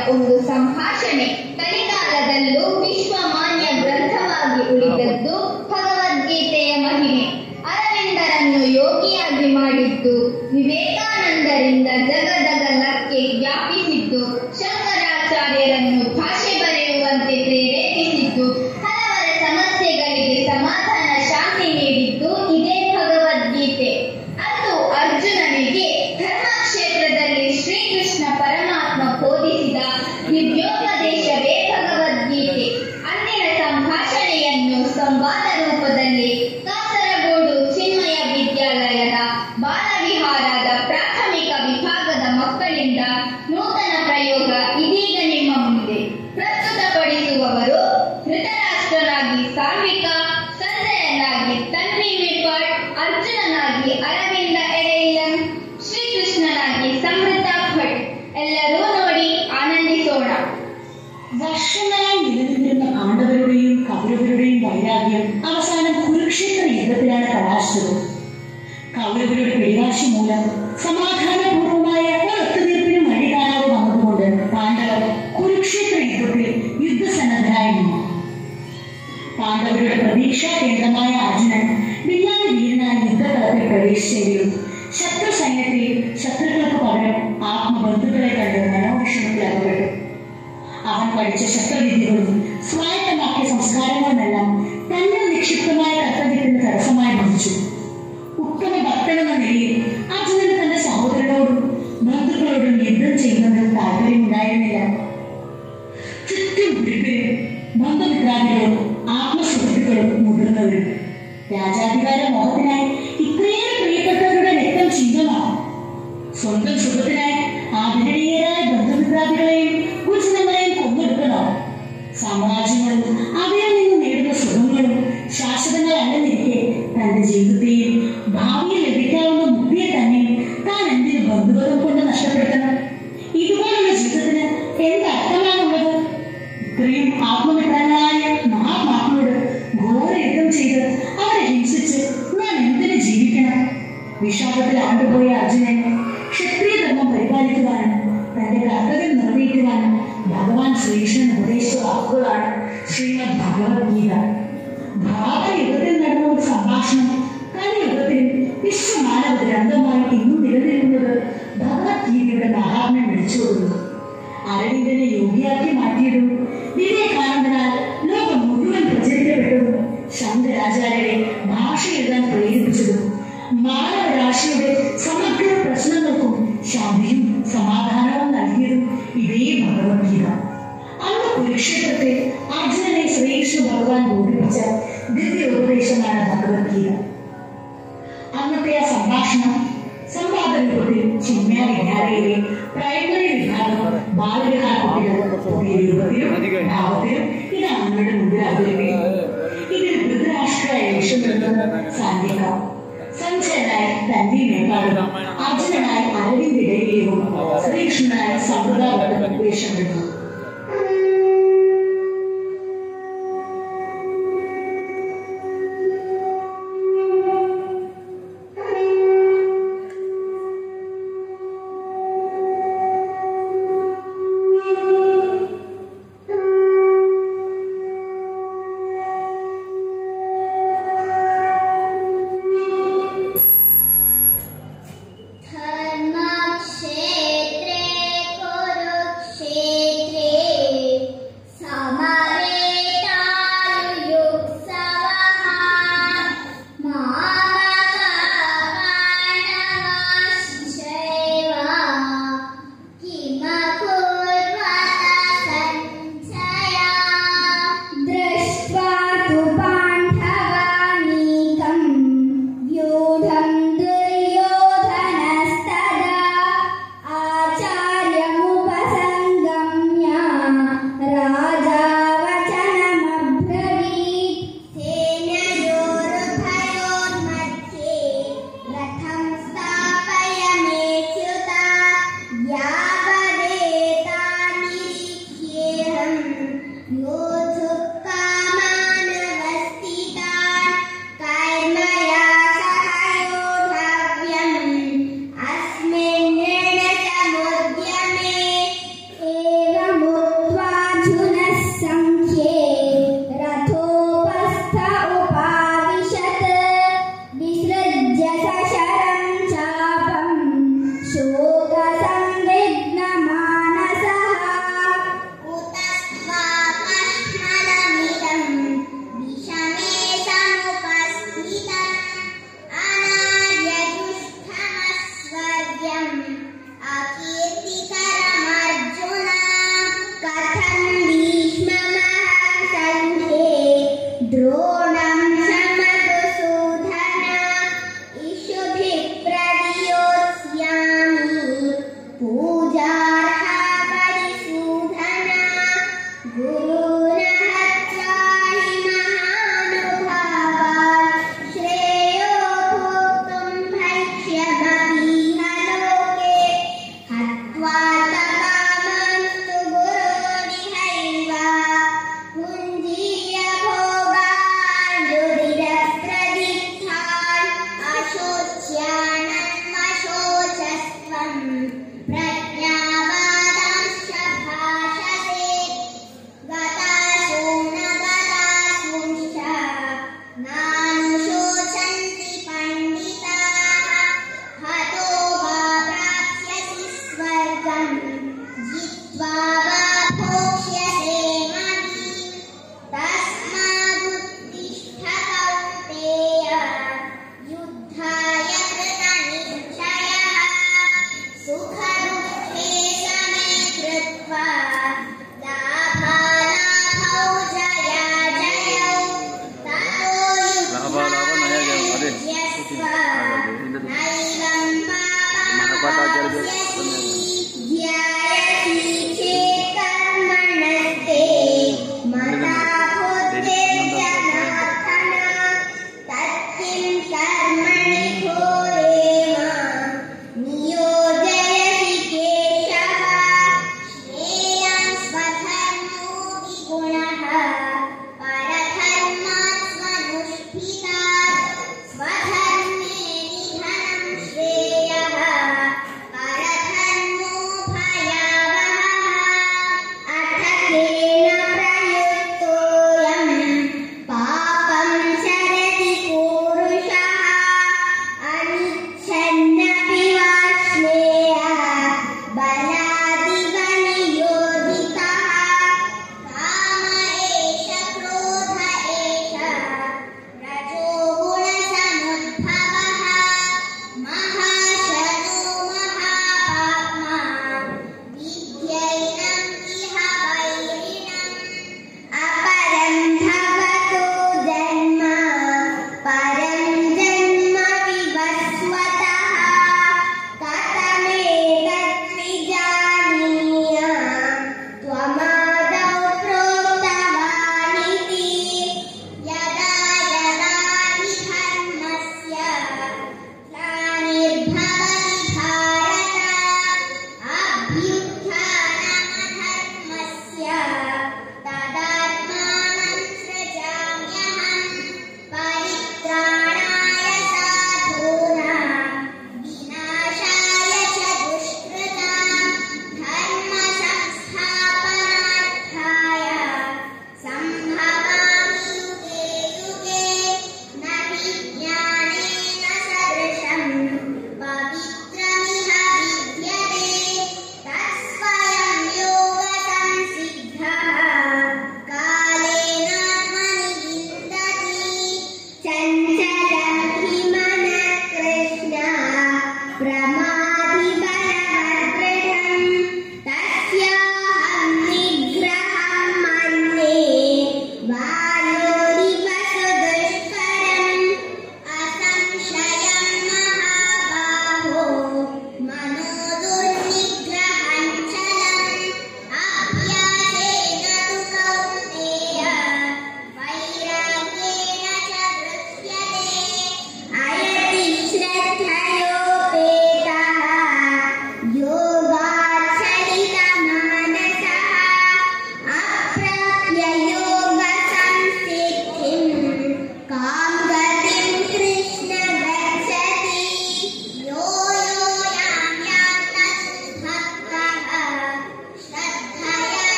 ಒಂದು ಸಂಭಾಷಣೆ ಕಲಿಕಾಲದಲ್ಲೂ ವಿಶ್ವಮಾನ್ಯ ಗ್ರಂಥವಾಗಿ ಉಳಿದದ್ದು ಭಗವದ್ಗೀತೆಯ ಮಹಿಮೆ ಅರವಿಂದರನ್ನು ಯೋಗಿಯಾಗಿ ಮಾಡಿದ್ದು ವಿವೇಕಾನಂದರಿಂದ ಜಗದಗಲಕ್ಕೆ ವ್ಯಾಪಿಸಿದ್ದು ಶಂಕರಾಚಾರ್ಯರನ್ನು ಭಾಷೆ ಬರೆಯುವಂತೆ ಪ್ರೇರೇಪಿಸಿದ್ದು ಹಲವರ ಸಮಸ್ಯೆಗಳಿಗೆ ಸಮಾಧಾನ ಶಾಂತಿ ನೀಡಿದ್ದು ಇದೇ ಭಗವದ್ಗೀತೆ ಅಂದು ಅರ್ಜುನನಿಗೆ ಧರ್ಮಕ್ಷೇತ್ರದಲ್ಲಿ ಶ್ರೀಕೃಷ್ಣ ಪರಮಾತ್ಮ ಬೋಧಿಸಿದ ದಿವ್ಯೋಪದೇಶವೇ ಭಗವದ್ಗೀತೆ ಅಂದಿನ ಸಂಭಾಷಣೆಯನ್ನು ಸಂವಾದ ರೂಪದಲ್ಲಿ ಕಾಸರಗೋಡು ಚಿನ್ಮಯ ವಿದ್ಯಾಲಯದ ಬಾಲವಿಹಾರದ ಪ್ರಾಥಮಿಕ ವಿಭಾಗದ ಮಕ್ಕಳಿಂದ ನೂತನ ಪ್ರಯೋಗ ಇದೀಗ ನಿಮ್ಮ ಮುಂದೆ ಪ್ರಸ್ತುತಪಡಿಸುವವರು ಧೃತರಾಷ್ಟ್ರನಾಗಿ ಸಾನ್ವಿಕ ಸಂಜಯನಾಗಿ ತನ್ವಿ ಮೇಪಾಡ್ ಅರ್ಜುನನಾಗಿ ಅರವಿಂದ ಎರೆಯಿಲನ್ ಶ್ರೀಕೃಷ್ಣನಾಗಿ ಸಮೃದ್ಧ ಭಟ್ ಎಲ್ಲರೂ ನೋಡಿ ആനന്ദിസോണ വർഷങ്ങളായി നിലനിന്നിരുന്ന പാണ്ഡവരുടെയും കൗരവരുടെയും വൈരാഗ്യം അവസാനം കുരുക്ഷേത്ര യുദ്ധത്തിലാണ് കലാശിച്ചത് കൗരവരുടെ പിടിവാശി മൂലം സമാധാനപൂർവമായ ഒരു ഒത്തുതീർപ്പിന് വഴി കാണാതെ വന്നതുകൊണ്ട് പാണ്ഡവർ കുരുക്ഷേത്ര യുദ്ധത്തിൽ യുദ്ധസന്നദ്ധരായി നിന്നു പാണ്ഡവരുടെ പ്രതീക്ഷാ കേന്ദ്രമായ അർജുനൻ വില്ലാതി വീരനായി യുദ്ധതലത്തിൽ പ്രവേശിച്ചെങ്കിലും ശത്രു സൈന്യത്തിൽ ശത്രുക്കൾക്ക് പകരം ആത്മബന്ധുക്കളെ കണ്ട് മനോവിഷമത്തിൽ അകപ്പെട്ടു അവൻ പഠിച്ച ശസ്ത്രവിദ്യകളും സ്വായത്തമാക്കിയ സംസ്കാരങ്ങളുമെല്ലാം തന്നിൽ നിക്ഷിപ്തമായ കർത്തവ്യത്തിന് തടസ്സമായി ഭവിച്ചു ഉത്തമ ഭക്തനെന്ന നിലയിൽ അർജുനന് തന്റെ സഹോദരനോടും ബന്ധുക്കളോടും യുദ്ധം ചെയ്യുന്നതിൽ താല്പര്യമുണ്ടായിരുന്നില്ല ചുറ്റും വിരുദ്ധരും ബന്ധമിത്രാദികളും ആത്മസുഹൃത്തുക്കളും മുതിർന്നവരും രാജാധികാര മോഹത്തിനായി ഇത്രയേറെ പ്രിയപ്പെട്ടവരുടെ രക്തം ചിന്തമാണ് സ്വന്തം സുഖത്തിനായി ആദരണീയരായ ബന്ധുമിത്രാദികളെയും ഗുരുജനങ്ങളെയും കൊന്നെടുക്കണം സാമ്രാജ്യങ്ങളും അവയിൽ നിന്ന് നേടുന്ന സുഖങ്ങളും ശാശ്വതങ്ങളല്ലെന്നിരിക്കെ തന്റെ ജീവിതത്തെയും ഭാവിയിൽ ലഭിക്കാവുന്ന മുക്തിയെ തന്നെയും താൻ എന്തിന് ബന്ധുവകം കൊണ്ട് നഷ്ടപ്പെടുത്തണം ഇതുപോലുള്ള ജീവിതത്തിന് എന്ത് അർത്ഥമാണുള്ളത് ഇത്രയും ആത്മമിത്രങ്ങളായ മഹാത്മാക്കളോട് ഘോര യുദ്ധം ചെയ്ത് അവരെ ഹിംസിച്ച് ഞാൻ എന്തിനു ജീവിക്കണം വിഷാദത്തിൽ ആണ്ടുപോയ അർജുനൻ ക്ഷത്രിയ ധർമ്മം പരിപാലിക്കുവാനും തന്റെ കർത്തവ്യം നിർവഹിക്കുവാനും ഭഗവാൻ ശ്രീകൃഷ്ണൻ ഉപദേശിച്ച വാക്കുകളാണ് ശ്രീമദ് ഭഗവത്ഗീത ഭാരതയുഗത്തിൽ നടന്ന ഒരു സംഭാഷണം കലിയുഗത്തിൽ വിശ്വമാനവ ഗ്രന്ഥമായി ഇന്നും നിലനിൽക്കുന്നത് ഭഗവത്ഗീതയുടെ മഹാത്മ്യം വിളിച്ചുകൊടുക്കുന്നു അരവിന്ദനെ യോഗിയാക്കി മാറ്റിയതും വിവേകാനന്ദനാൽ ലോകം മുഴുവൻ പ്രചരിക്കപ്പെട്ടതും ശങ്കരാചാര്യരെ ഭാഷ എഴുതാൻ പ്രേരിപ്പിച്ചതും മാനവരാശിയുടെ സമഗ്ര പ്രശ്നങ്ങൾക്കും ശാന്തിയും സമാധാനവും നൽകിയതും ഇതേ ഭഗവത്ഗീത അന്ന് കുരുക്ഷേത്രത്തിൽ അർജുനനെ ശ്രീകൃഷ്ണ ഭഗവാൻ ബോധിപ്പിച്ച ദിവ്യോപദേശമാണ് ഭഗവത്ഗീത അന്നത്തെ ആ സംഭാഷണം സംവാദ രൂപത്തിൽ ചിന്മയ വിദ്യാലയയിലെ പ്രൈമറി വിഭാഗം ബാലവിഹാർ കുട്ടികൾ പുതിയ രൂപത്തിലും ഭാവത്തിലും ഇതാണ് നമ്മുടെ മുമ്പിൽ അവതരിപ്പിക്കുന്നത് ഇതിൽ ധൃതരാഷ്ട്ര ലക്ഷ്യം നൽകുന്ന സാന്ധിക സഞ്ജയനായി തന്റെ മേപ്പാടും അർജുന